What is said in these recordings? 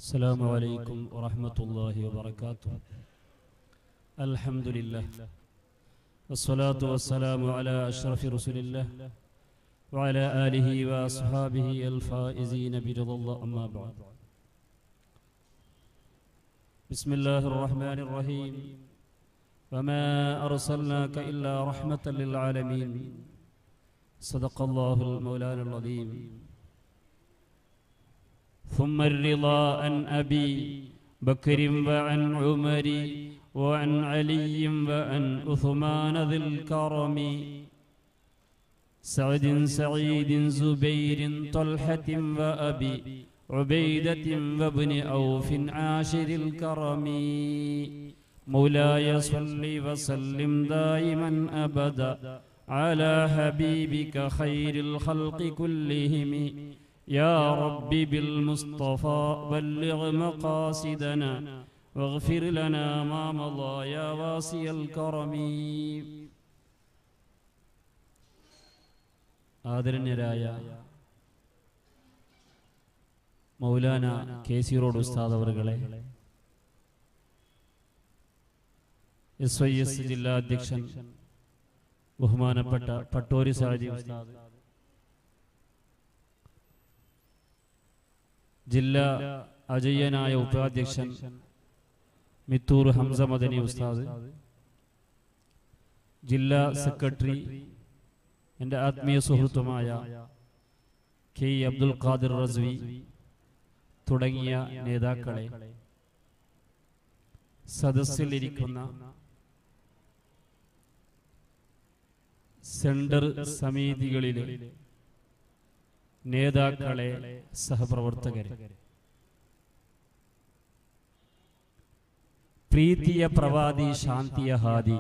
السلام عليكم ورحمة الله وبركاته الحمد لله والصلاة والسلام على أشرف رسول الله وعلى آله وأصحابه الفائزين برضا الله أما بعد بسم الله الرحمن الرحيم وما أرسلناك إلا رحمة للعالمين صدق الله المولان العظيم ثم الرضا عن أبي بكر وعن عمر وعن علي وعن عثمان ذي الكرم سعد سعيد زبير طلحة وأبي عبيدة وابن أوف عاشر الكرم مولاي صل وسلم دائما أبدا على حبيبك خير الخلق كلهم يا رب بالمصطفى بلغ مقاصدنا واغفر لنا ما مضى يا واسي الكرم ആദരണ്യരായ മൗലാന K C road ഉസ്താദ് അവറുകളെ എസ് വൈ എസ് ജില്ലാ അധ്യക്ഷൻ ബഹുമാനപ്പെട്ട പട്ടോരി സാജി ഉസ്താദ് ജില്ലാ അജയ്യനായ ഉപാധ്യക്ഷൻ മിത്തൂർ ഹംസ മദനി ഉസ്താദ് ജില്ലാ സെക്രട്ടറി എൻ്റെ ആത്മീയ സുഹൃത്തുമായ കെ ഇ അബ്ദുൽ ഖാദിർ റസ്വി തുടങ്ങിയ നേതാക്കളെ സദസ്സിലിരിക്കുന്ന സെൻഡർ സമിതികളിലെ നേതാക്കളെ സഹപ്രവർത്തകരെ പ്രീതിയ പ്രവാദി ശാന്തിയ ഹാദി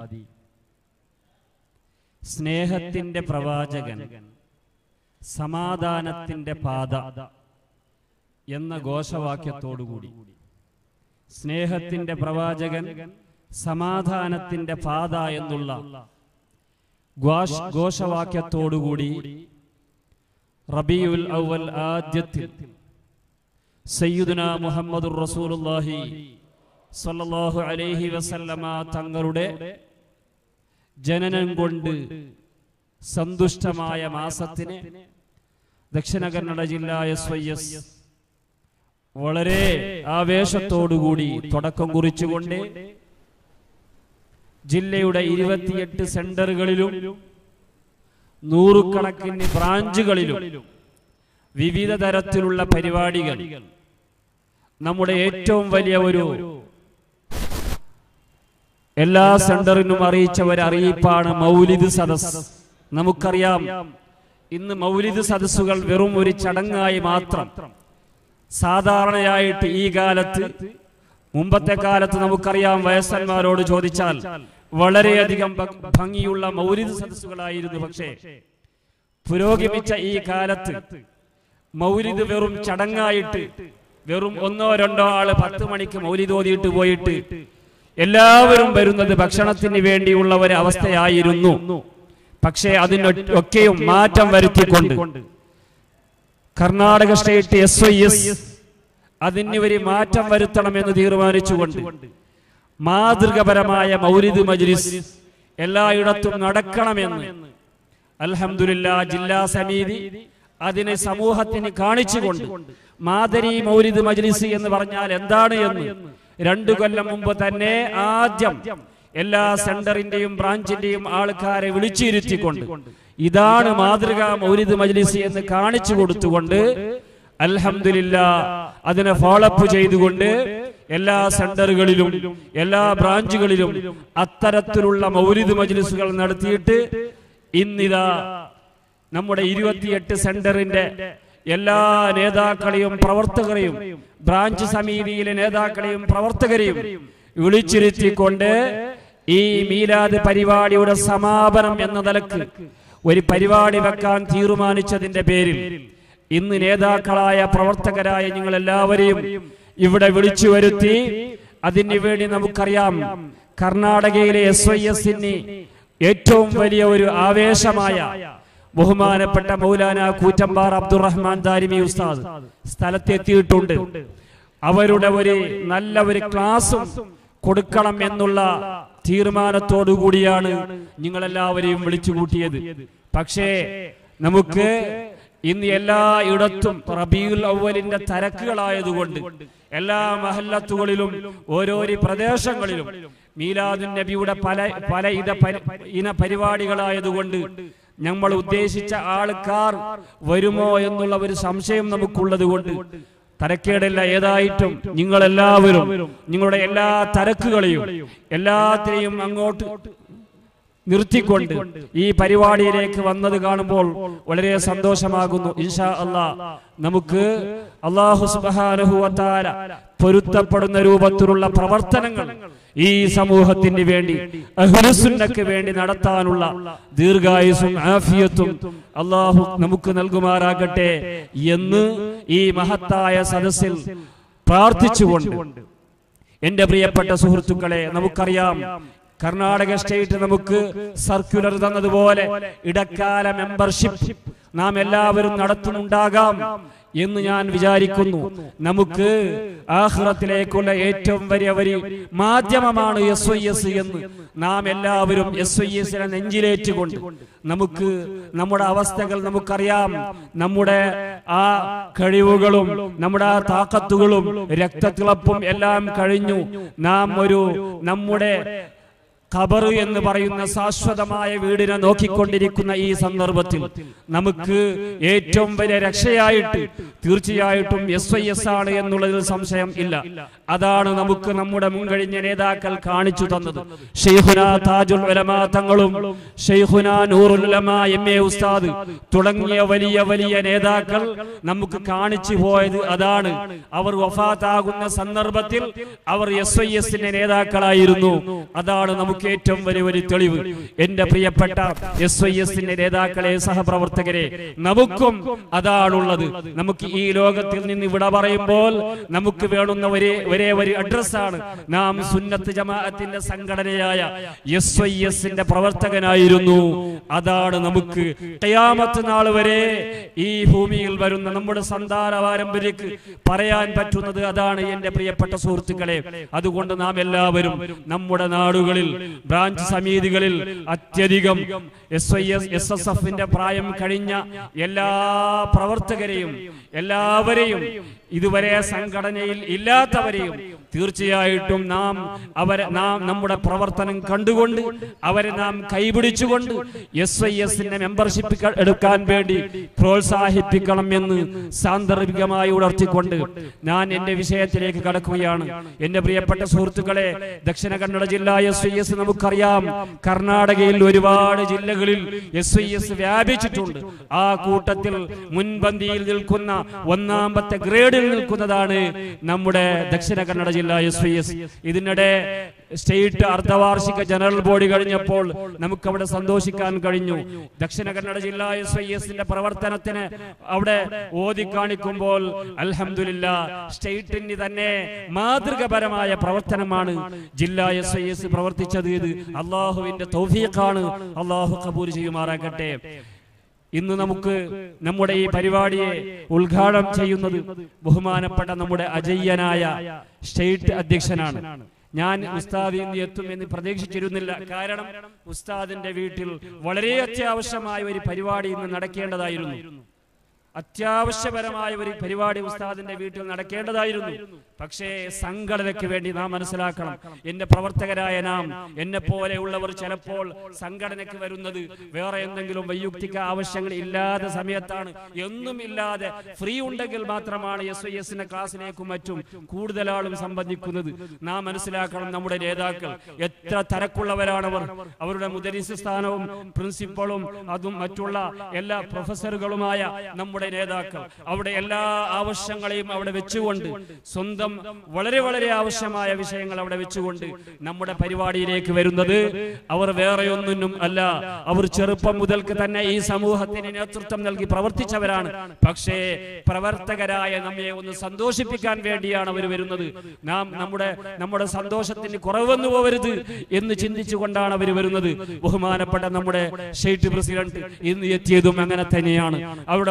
സ്നേഹത്തിന്റെ പ്രവാചകൻ സമാധാനത്തിന്റെ പാത എന്ന ഘോഷവാക്യത്തോടുകൂടി സ്നേഹത്തിന്റെ പ്രവാചകൻ സമാധാനത്തിന്റെ പാത എന്നുള്ള ഘോഷ- ഘോഷവാക്യത്തോടുകൂടി റബിയുൽ അവൽ ആദ്യത്തിൽ സയ്യിദുന മുഹമ്മദുർ റസൂലുള്ളാഹി സ്വല്ലല്ലാഹു അലൈഹി വസല്ലമ തങ്ങളുടെ ജനനം കൊണ്ട് സന്തുഷ്ടമായ മാസത്തിന് ദക്ഷിണ കന്നഡ ജില്ല എസ് വൈ എസ് വളരെ ആവേശത്തോടുകൂടി തുടക്കം കുറിച്ചുകൊണ്ട് ജില്ലയുടെ ഇരുപത്തിയെട്ട് സെന്ററുകളിലും നൂറുകണക്കിന് ബ്രാഞ്ചുകളിലും വിവിധ തരത്തിലുള്ള പരിപാടികൾ നമ്മുടെ ഏറ്റവും വലിയ ഒരു എല്ലാ സെന്ററിനും അറിയിച്ച ഒരു അറിയിപ്പാണ് മൗലിദ് സദസ് നമുക്കറിയാം ഇന്ന് മൗലിദ് സദസ്സുകൾ വെറും ഒരു ചടങ്ങായി മാത്രം സാധാരണയായിട്ട് ഈ കാലത്ത് മുമ്പത്തെ കാലത്ത് നമുക്കറിയാം വയസ്സന്മാരോട് ചോദിച്ചാൽ വളരെയധികം ഭ- ഭംഗിയുള്ള മൗലിദ് സദസ്സുകളായിരുന്നു പക്ഷേ പുരോഗമിച്ച ഈ കാലത്ത് മൗലിദ് വെറും ചടങ്ങായിട്ട് വെറും ഒന്നോ രണ്ടോ ആള് പത്ത് മണിക്ക് മൗലിദ് ഓതിയിട്ട് പോയിട്ട് എല്ലാവരും വരുന്നത് ഭക്ഷണത്തിന് വേണ്ടിയുള്ള ഒരു അവസ്ഥയായിരുന്നു പക്ഷേ അതിനൊക്കെയും മാറ്റം വരുത്തിക്കൊണ്ട് Karnataka state S I S അതിന് ഒരു മാറ്റം വരുത്തണമെന്ന് തീരുമാനിച്ചുകൊണ്ട് മാതൃകപരമായ മൗലിദ് മജ്ലിസ് എല്ലായിടത്തും നടക്കണമെന്ന് അൽഹംദുലില്ല ജില്ലാ സമിതി അതിനെ സമൂഹത്തിന് കാണിച്ചുകൊണ്ട് മാതരി മൗലിദ് മജ്ലിസ് എന്ന് പറഞ്ഞാൽ എന്താണ് എന്ന് രണ്ടു കൊല്ലം മുമ്പ് തന്നെ ആദ്യം എല്ലാ സെന്ററിന്റെയും ബ്രാഞ്ചിന്റെയും ആൾക്കാരെ വിളിച്ചിരുത്തിക്കൊണ്ട് ഇതാണ് മാതൃകാ മൗലിദ് മജ്ലിസ് എന്ന് കാണിച്ചു കൊടുത്തുകൊണ്ട് അൽഹംദുലില്ല അതിനെ ഫോളോഅപ്പ് ചെയ്തുകൊണ്ട് എല്ലാ സെന്ററുകളിലും എല്ലാ ബ്രാഞ്ചുകളിലും അത്തരത്തിലുള്ള മൗലിദ് മജ്ലിസുകൾ നടത്തിയിട്ട് ഇന്നിതാ നമ്മുടെ ഇരുപത്തിയെട്ട് സെന്ററിന്റെ എല്ലാ നേതാക്കളെയും പ്രവർത്തകരെയും ബ്രാഞ്ച് സമിതിയിലെ നേതാക്കളെയും പ്രവർത്തകരെയും വിളിച്ചിരുത്തിക്കൊണ്ട് ഈ മീലാദ് പരിപാടിയുടെ സമാപനം എന്ന നിലക്ക് ഒരു പരിപാടി വെക്കാൻ തീരുമാനിച്ചതിന്റെ പേരിൽ ഇന്ന് നേതാക്കളായ പ്രവർത്തകരായ നിങ്ങൾ എല്ലാവരെയും ഇവിടെ വിളിച്ചു വരുത്തി അതിനു വേണ്ടി നമുക്കറിയാം കർണാടകയിലെ എസ് വൈ എസിന് ഏറ്റവും വലിയ ഒരു ആവേശമായ ബഹുമാനപ്പെട്ട മൗലാന കൂറ്റമ്പാർ അബ്ദുറഹ്മാൻ ദാരിമി ഉസ്താദ് സ്ഥലത്തെത്തിയിട്ടുണ്ട് അവരുടെ ഒരു നല്ല ഒരു ക്ലാസും കൊടുക്കണം എന്നുള്ള തീരുമാനത്തോടു കൂടിയാണ് നിങ്ങളെല്ലാവരെയും വിളിച്ചു കൂട്ടിയത് പക്ഷേ നമുക്ക് ഇന്ന് എല്ലാ ഇടത്തും റബീഉൽ അവലിന്റെ തരക്കുകളായതുകൊണ്ട് എല്ലാ മഹല്ലത്തുകളിലും ഓരോരോ പ്രദേശങ്ങളിലും മീലാദുൻ നബിയുടെ പല പല ഇത പരി- ഇന പരിപാടികളായതുകൊണ്ട് നമ്മൾ ഉദ്ദേശിച്ച ആൾക്കാർ വരുമോ എന്നുള്ള ഒരു സംശയം നമുക്കുള്ളത് കൊണ്ട് തരക്കേടില്ല ഏതായിട്ടും നിങ്ങളെല്ലാവരും നിങ്ങളുടെ എല്ലാ തരക്കുകളെയും എല്ലാത്തിനെയും അങ്ങോട്ട് നിർത്തിക്കൊണ്ട് ഈ പരിപാടിയിലേക്ക് വന്നത് കാണുമ്പോൾ വളരെ സന്തോഷമാകുന്നു ഇൻഷാ അല്ലാ നമുക്ക് അള്ളാഹു സുബ്ഹാനഹു വ തആല പൊരുത്തപ്പെടുന്ന രൂപത്തിലുള്ള പ്രവർത്തനങ്ങൾ ഈ സമൂഹത്തിന് വേണ്ടി അഹ്ലുസുന്നക്ക് വേണ്ടി നടത്താനുള്ള ദീർഘായുസും ആഫിയത്തും അള്ളാഹു നമുക്ക് നൽകുമാറാകട്ടെ എന്ന് ഈ മഹത്തായ സദസ്സിൽ പ്രാർത്ഥിച്ചുകൊണ്ട് എന്റെ പ്രിയപ്പെട്ട സുഹൃത്തുക്കളെ നമുക്കറിയാം കർണാടക സ്റ്റേറ്റ് നമുക്ക് സർക്കുലർ തന്നതുപോലെ ഇടക്കാല മെമ്പർഷിപ്പ് നാം എല്ലാവരും നടത്തുന്നുണ്ടാകാം എന്ന് ഞാൻ വിചാരിക്കുന്നു നമുക്ക് ആഹ്റത്തിലേക്കുള്ള ഏറ്റവും വലിയ വരി മാധ്യമമാണ് എസ് ഐ എസ് എന്ന് നാം എല്ലാവരും എസ് ഐ എസിനെ നെഞ്ചിലേറ്റുകൊണ്ട് നമുക്ക് നമ്മുടെ അവസ്ഥകൾ നമുക്കറിയാം നമ്മുടെ ആ കഴിവുകളും നമ്മുടെ ആ താക്കത്തുകളും രക്തത്തിളപ്പും എല്ലാം കഴിഞ്ഞു നാം ഒരു നമ്മുടെ ഖബർ എന്ന് പറയുന്ന ശാശ്വതമായ വീടിനെ നോക്കിക്കൊണ്ടിരിക്കുന്ന ഈ സന്ദർഭത്തിൽ നമുക്ക് ഏറ്റവും വലിയ രക്ഷയായിട്ട് തീർച്ചയായിട്ടും എസ് ഐ എസ് ആണ് എന്നുള്ളതിൽ സംശയം ഇല്ല അതാണ് നമുക്ക് നമ്മുടെ മുൻകഴിഞ്ഞ നേതാക്കൾ കാണിച്ചു തന്നത് ഷെയ്ഖുന താജുൽ ഉലമാ തങ്ങളും ഷെയ്ഖുന നൂറുൽ ഉലമാ എം എ ഉസ്താദ് തുടങ്ങിയ വലിയ വലിയ നേതാക്കൾ നമുക്ക് കാണിച്ചു പോയത് അതാണ് അവർ വഫാത്താകുന്ന സന്ദർഭത്തിൽ അവർ എസ് ഐ എസിന്റെ നേതാക്കളായിരുന്നു അതാണ് നമുക്ക് ഏറ്റവും വലിയ ഒരു തെളിവ് എന്റെ പ്രിയപ്പെട്ട എസ് ഐ എസിന്റെ നേതാക്കളെ സഹപ്രവർത്തകരെ നമുക്കും അതാണുള്ളത് നമുക്ക് ഈ ലോകത്തിൽ നിന്ന് ഇവിടെ പറയുമ്പോൾ നമുക്ക് വേണ്ടുന്ന ഒരേ ഒരേ ഒരു അഡ്രസ്സാണ് നാം സുന്നത്ത് ജമാഅത്തിന്റെ സംഘടനയായ എസ് ഐ എസിന്റെ പ്രവർത്തകനായിരുന്നു അതാണ് നമുക്ക് ഖിയാമത്ത് നാൾ വരെ ഈ ഭൂമിയിൽ വരുന്ന നമ്മുടെ സന്താന പാരമ്പര്യക്ക് പറയാൻ പറ്റുന്നത് അതാണ് എന്റെ പ്രിയപ്പെട്ട സുഹൃത്തുക്കളെ അതുകൊണ്ട് നാം എല്ലാവരും നമ്മുടെ നാടുകളിൽ ബ്രാഞ്ച് സമിതികളിൽ അത്യധികം S I S S S എഫിന്റെ പ്രായം കഴിഞ്ഞ എല്ലാ പ്രവർത്തകരെയും എല്ലാവരെയും ഇതുവരെ സംഘടനയിൽ ഇല്ലാത്തവരെയും തീർച്ചയായിട്ടും നാം അവരെ നാം നമ്മുടെ പ്രവർത്തനം കണ്ടുകൊണ്ട് അവരെ നാം കൈപിടിച്ചുകൊണ്ട് എസ് ഐ എസിന്റെ മെമ്പർഷിപ്പ് ക- എടുക്കാൻ വേണ്ടി പ്രോത്സാഹിപ്പിക്കണം എന്ന് സാന്ദർഭികമായി ഉണർത്തിക്കൊണ്ട് ഞാൻ എന്റെ വിഷയത്തിലേക്ക് കടക്കുകയാണ് എന്റെ പ്രിയപ്പെട്ട സുഹൃത്തുക്കളെ ദക്ഷിണ കന്നഡ ജില്ലാ എസ് ഐ എസ് നമുക്കറിയാം കർണാടകയിൽ ഒരുപാട് ജില്ലകളിൽ എസ് ഐ എസ് വ്യാപിച്ചിട്ടുണ്ട് ആ കൂട്ടത്തിൽ മുൻപന്തിയിൽ നിൽക്കുന്ന ഒന്നാമത്തെ ഗ്രേഡിൽ നിൽക്കുന്നതാണ് നമ്മുടെ ദക്ഷിണ കന്നഡ ജില്ലാ എസ് ഐ എസ് ഇതിനിടെ സ്റ്റേറ്റ് അർദ്ധവാർഷിക ജനറൽ ബോഡി കഴിഞ്ഞപ്പോൾ നമുക്ക് അവിടെ സന്തോഷിക്കാൻ കഴിഞ്ഞു ദക്ഷിണ കന്നഡ ജില്ലാ എസ് ഐ എസിന്റെ പ്രവർത്തനത്തിന് അവിടെ ഓതി കാണിക്കുമ്പോൾ അൽഹംദുലില്ല സ്റ്റേറ്റിന് തന്നെ മാതൃകപരമായ പ്രവർത്തനമാണ് ജില്ലാ എസ് ഐ എസ് പ്രവർത്തിച്ചത് ഇത് അള്ളാഹുവിന്റെ തൗഫീഖാണ് അള്ളാഹു കബൂൽ ചെയ്യുമാറാകട്ടെ ഇന്ന് നമുക്ക് നമ്മുടെ ഈ പരിപാടിയെ ഉദ്ഘാടനം ചെയ്യുന്നത് ബഹുമാനപ്പെട്ട നമ്മുടെ അജയ്യനായ സ്റ്റേറ്റ് അധ്യക്ഷനാണ് ഞാൻ ഉസ്താദ് ഇന്ന് എത്തുമെന്ന് പ്രതീക്ഷിച്ചിരുന്നില്ല കാരണം ഉസ്താദിന്റെ വീട്ടിൽ വളരെ അത്യാവശ്യമായ ഒരു പരിപാടി ഇന്ന് നടക്കേണ്ടതായിരുന്നു അത്യാവശ്യപരമായ ഒരു പരിപാടി ഉസ്താദിന്റെ വീട്ടിൽ നടക്കേണ്ടതായിരുന്നു പക്ഷേ സംഘടനയ്ക്ക് വേണ്ടി നാം മനസ്സിലാക്കണം എന്റെ പ്രവർത്തകരായ നാം എന്നെ പോലെയുള്ളവർ ചിലപ്പോൾ സംഘടനയ്ക്ക് വരുന്നത് വേറെ എന്തെങ്കിലും വൈയുക്തിക ആവശ്യങ്ങൾ ഇല്ലാത്ത സമയത്താണ് എന്നും ഇല്ലാതെ ഫ്രീ ഉണ്ടെങ്കിൽ മാത്രമാണ് എസ് ഐ എസിന്റെ ക്ലാസ്സിലേക്കും മറ്റും കൂടുതൽ ആളും സംബന്ധിക്കുന്നത് നാം മനസ്സിലാക്കണം നമ്മുടെ നേതാക്കൾ എത്ര തരക്കുള്ളവരാണവർ അവരുടെ മുദരിസ് സ്ഥാനവും പ്രിൻസിപ്പളും അതും മറ്റുള്ള എല്ലാ പ്രൊഫസറുകളുമായ നമ്മുടെ നേതാക്കൾ അവിടെ എല്ലാ ആവശ്യങ്ങളെയും അവിടെ വെച്ചുകൊണ്ട് സ്വന്തം വളരെ വളരെ ആവശ്യമായ വിഷയങ്ങൾ അവിടെ വെച്ചുകൊണ്ട് നമ്മുടെ പരിപാടിയിലേക്ക് വരുന്നത് അവർ വേറെ ഒന്നിനും അല്ല അവർ ചെറുപ്പം മുതൽക്ക് തന്നെ ഈ സമൂഹത്തിന് നേതൃത്വം നൽകി പ്രവർത്തിച്ചവരാണ് പക്ഷേ പ്രവർത്തകരായ നമ്മെ ഒന്ന് സന്തോഷിപ്പിക്കാൻ വേണ്ടിയാണ് അവർ വരുന്നത് നാം നമ്മുടെ നമ്മുടെ സന്തോഷത്തിന് കുറവെന്ന് പോവരുത് എന്ന് ചിന്തിച്ചുകൊണ്ടാണ് അവർ വരുന്നത് ബഹുമാനപ്പെട്ട നമ്മുടെ സ്റ്റേറ്റ് പ്രസിഡന്റ് ഇന്ന് എത്തിയതും അങ്ങനെ തന്നെയാണ് അവരുടെ വലിയ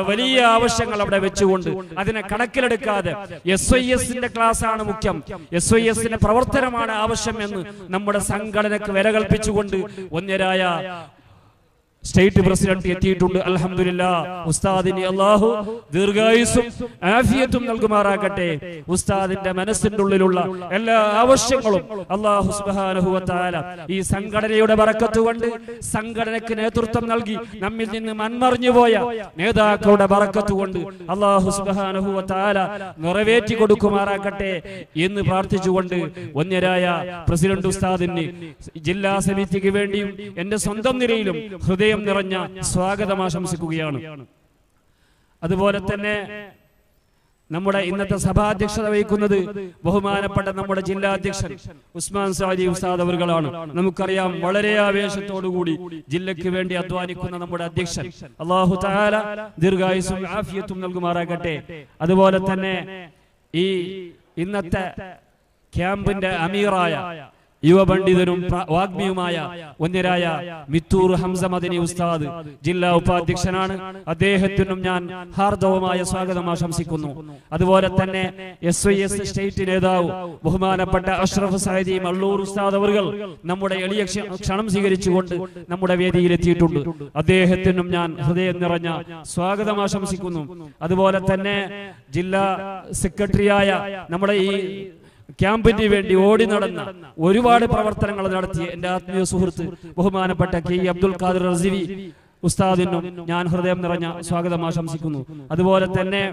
ആവശ്യങ്ങൾ അവിടെ വെച്ചുകൊണ്ട് അതിനെ കണക്കിലെടുക്കാതെ എസ് ഐ എസിന്റെ ക്ലാസ് ആണ് മുഖ്യം എസ് ഐ എസിന്റെ പ്രവർത്തനമാണ് ആവശ്യം എന്ന് നമ്മുടെ സംഘടനക്ക് വില കൽപ്പിച്ചുകൊണ്ട് ഒന്നരായ സ്റ്റേറ്റ് പ്രസിഡന്റ് എത്തിയിട്ടുണ്ട് അൽഹംദുലില്ലാ ഉസ്താദിന് അള്ളാഹു ദീർഘായുസും ആഫിയത്തും നൽകുമാറാകട്ടെ ഉസ്താദിന്റെ മനസ്സിന്റെ ഉള്ളിലുള്ള എല്ലാ ആവശ്യങ്ങളും അള്ളാഹു സുബ്ഹാനഹു വ തആല ഈ സംഘടനയുടെ ബറക്കത്ത് കൊണ്ട് സംഘടനയ്ക്ക് നേതൃത്വം നൽകി നമ്മിൽ നിന്ന് മൺമറിഞ്ഞു പോയ നേതാക്കളുടെ ബറക്കത്ത് കൊണ്ട് അള്ളാഹു സുബ്ഹാനഹു വ തആല നിറവേറ്റി കൊടുക്കുമാറാകട്ടെ എന്ന് പ്രാർത്ഥിച്ചുകൊണ്ട് വന്യരായ പ്രസിഡന്റ് ഉസ്താദിന് ജില്ലാ സമിതിക്ക് വേണ്ടിയും എന്റെ സ്വന്തം നിലയിലും ഹൃദയം നിറഞ്ഞ സ്വാഗതം ആശംസിക്കുകയാണ് അതുപോലെ തന്നെ നമ്മുടെ ഇന്നത്തെ സഭാധ്യക്ഷത വഹിക്കുന്നത് ബഹുമാനപ്പെട്ട നമ്മുടെ ജില്ലാ അധ്യക്ഷൻ ഉസ്മാൻ സാജി ഉസ്താദ് അവറുകളാണ് നമുക്കറിയാം വളരെ ആവേശത്തോടുകൂടി ജില്ലയ്ക്ക് വേണ്ടി അധ്വാനിക്കുന്ന നമ്മുടെ അധ്യക്ഷൻ അള്ളാഹു താല ദീർഘായുസും ആഫിയത്തും നൽകുമാറാകട്ടെ അതുപോലെ തന്നെ ഈ ഇന്നത്തെ ക്യാമ്പിന്റെ അമീറായ യുവപണ്ഡിതനും പ്ര- വാഗ്മിയുമായ ഒന്നരായ മിത്തൂർ ഹംസ മദനി ഉസ്താദ് ജില്ലാ ഉപാധ്യക്ഷനാണ് അദ്ദേഹത്തിനും ഞാൻ ഹാർദവമായ സ്വാഗതം ആശംസിക്കുന്നു അതുപോലെ തന്നെ എസ് ഐ എസ് സ്റ്റേറ്റ് നേതാവ് ബഹുമാനപ്പെട്ട അഷ്റഫ് സൈദി മള്ളൂർ ഉസ്താദ് അവറുകൾ നമ്മുടെ എളിയ ക്ഷ- ക്ഷണം സ്വീകരിച്ചുകൊണ്ട് നമ്മുടെ വേദിയിൽ എത്തിയിട്ടുണ്ട് അദ്ദേഹത്തിനും ഞാൻ ഹൃദയം നിറഞ്ഞ സ്വാഗതം ആശംസിക്കുന്നു അതുപോലെ തന്നെ ജില്ലാ സെക്രട്ടറിയായ നമ്മുടെ ഈ ക്യാമ്പിന് വേണ്ടി ഓടി നടന്ന ഒരുപാട് പ്രവർത്തനങ്ങൾ നടത്തിയ എന്റെ ആത്മീയ സുഹൃത്ത് ബഹുമാനപ്പെട്ട കെ ഇ അബ്ദുൽ ഖാദർ റസിവി ഉസ്താദിനും ഞാൻ ഹൃദയം നിറഞ്ഞ സ്വാഗതം ആശംസിക്കുന്നു അതുപോലെ തന്നെ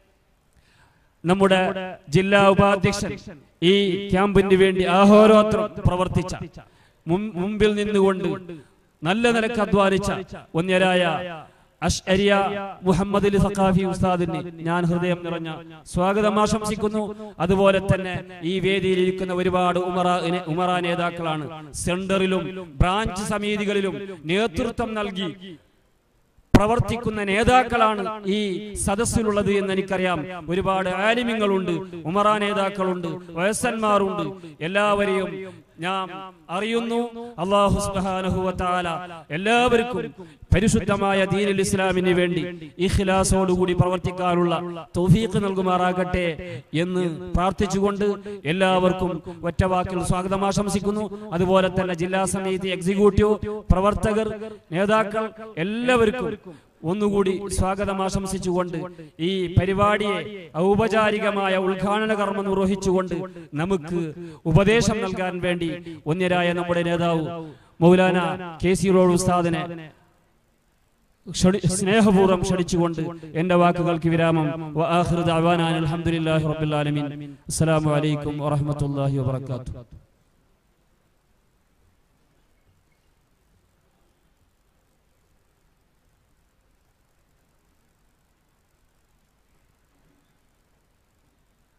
നമ്മുടെ ജില്ലാ ഉപാധ്യക്ഷൻ ഈ ക്യാമ്പിന് വേണ്ടി ആഹോരാത്രം പ്രവർത്തിച്ച മുൻ- മുമ്പിൽ നിന്നുകൊണ്ട് നല്ല നിലക്ക് അധ്വാനിച്ച ഒന്നരായ അഷ്അരിയ മുഹമ്മദ് അലി സഖാഫി ഉസ്താദിന് ഞാൻ ഹൃദയം നിറഞ്ഞ സ്വാഗതം ആശംസിക്കുന്നു അതുപോലെ തന്നെ ഈ വേദിയിൽ ഇരിക്കുന്ന ഒരുപാട് ഉമറ ഉമറ നേതാക്കളാണ് സെന്ററിലും ബ്രാഞ്ച് സമിതികളിലും നേതൃത്വം നൽകി പ്രവർത്തിക്കുന്ന നേതാക്കളാണ് ഈ സദസ്സിലുള്ളത് എന്ന് എനിക്കറിയാം ഒരുപാട് ആലിമ്യങ്ങളുണ്ട് ഉമറ നേതാക്കളുണ്ട് വയസ്സന്മാരുണ്ട് എല്ലാവരെയും ഞാൻ അറിയുന്നു അള്ളാഹു സുബ്ഹാനഹു വ തആല എല്ലാവർക്കും പരിശുദ്ധമായ ദീനുൽ ഇസ്ലാമിന് വേണ്ടി ഇഖ്ലാസോടുകൂടി പ്രവർത്തിക്കാനുള്ള തൗഫീഖ് നൽകുമാറാകട്ടെ എന്ന് പ്രാർത്ഥിച്ചുകൊണ്ട് എല്ലാവർക്കും ഒറ്റവാക്കിൽ സ്വാഗതം ആശംസിക്കുന്നു അതുപോലെ തന്നെ ജില്ലാ സമിതി എക്സിക്യൂട്ടീവ് പ്രവർത്തകർ നേതാക്കൾ എല്ലാവർക്കും ഒന്നുകൂടി സ്വാഗതം ആശംസിച്ചുകൊണ്ട് ഈ പരിപാടിയെ ഔപചാരികമായ ഉദ്ഘാടന കർമ്മം നിർവഹിച്ചുകൊണ്ട് നമുക്ക് ഉപദേശം നൽകാൻ വേണ്ടി ഒന്നരായ നമ്മുടെ നേതാവ് മൗലാന കെ സി റോഡ് ഉസ്താദിനെ ക്ഷണി- സ്നേഹപൂർവ്വം ക്ഷണിച്ചുകൊണ്ട് എന്റെ വാക്കുകൾക്ക് വിരാമം വ ആഖിറു ദഅവാനാ അൽഹംദുലില്ലാഹി റബ്ബിൽ ആലമീൻ അസ്സലാമു അലൈക്കും വറഹ്മത്തുള്ളാഹി വബറകാതുഹു